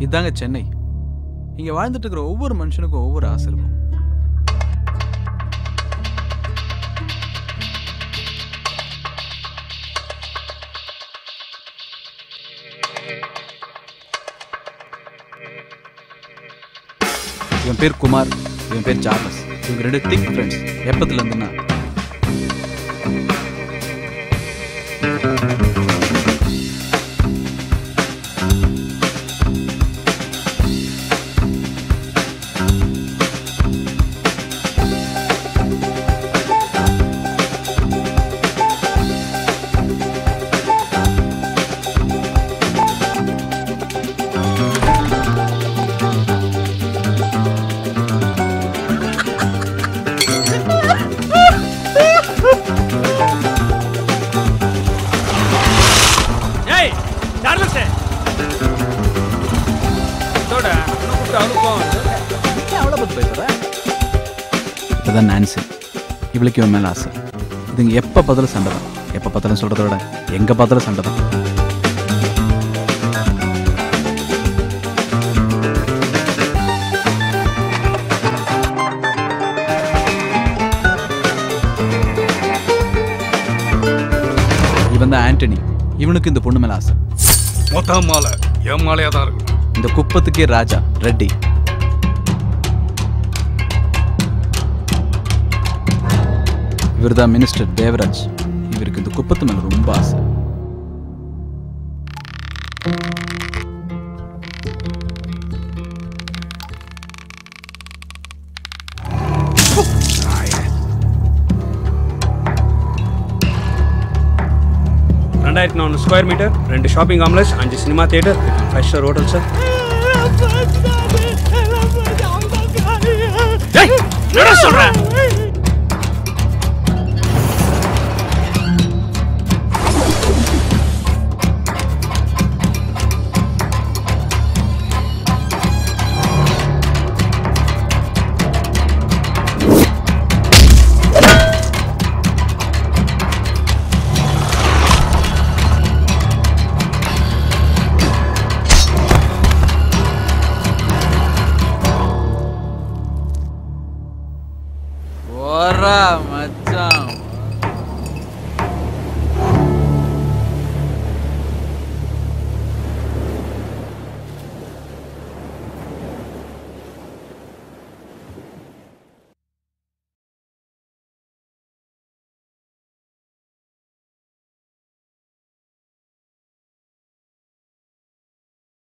இதாங்க சென்னை இங்க வாழ்ந்துட்டு இருக்கிற ஒவ்வொரு மனுஷனுக்கும் ஒவ்வொரு ஆசை இருக்கும் இவன் பேர் குமார் இவன் பேர் சார்லஸ் இவங்க ரெண்டு திக் ஃப்ரெண்ட்ஸ் எப்பத்துல இருந்துன்னா ஏய் சார்லஸ் இதோட கூப்பிட்டு அவனுக்கு கோவம் வருது. அவ்வளோ பத்து பேசுற அதான் நான்சி இவளுக்கு இவன் மேலே ஆசை இதுங்க எப்போ பார்த்தாலும் சண்டை தான் எப்போ பார்த்தாலும் சொல்கிறத விட எங்கே பார்த்தாலும் சண்டை தான் இவன் தான் ஆண்டனி இவனுக்கு இந்த பொண்ணு மேலே ஆசை மொத்த மாலை என் மாலையா தான் இருக்கும் இந்த குப்பத்துக்கே ராஜா ரெட்டி இவர் தான் மினிஸ்டர் தேவராஜ் இவருக்கு இந்த குப்பத்து மேல ரொம்ப ஆசை ரெண்டாயிரத்தி நானூறு ஸ்கொயர் மீட்டர் ரெண்டு ஷாப்பிங் காம்ப்ளெக்ஸ் அஞ்சு cinema theatre five star hotel sir என்ன சொல்றேன் ஓரா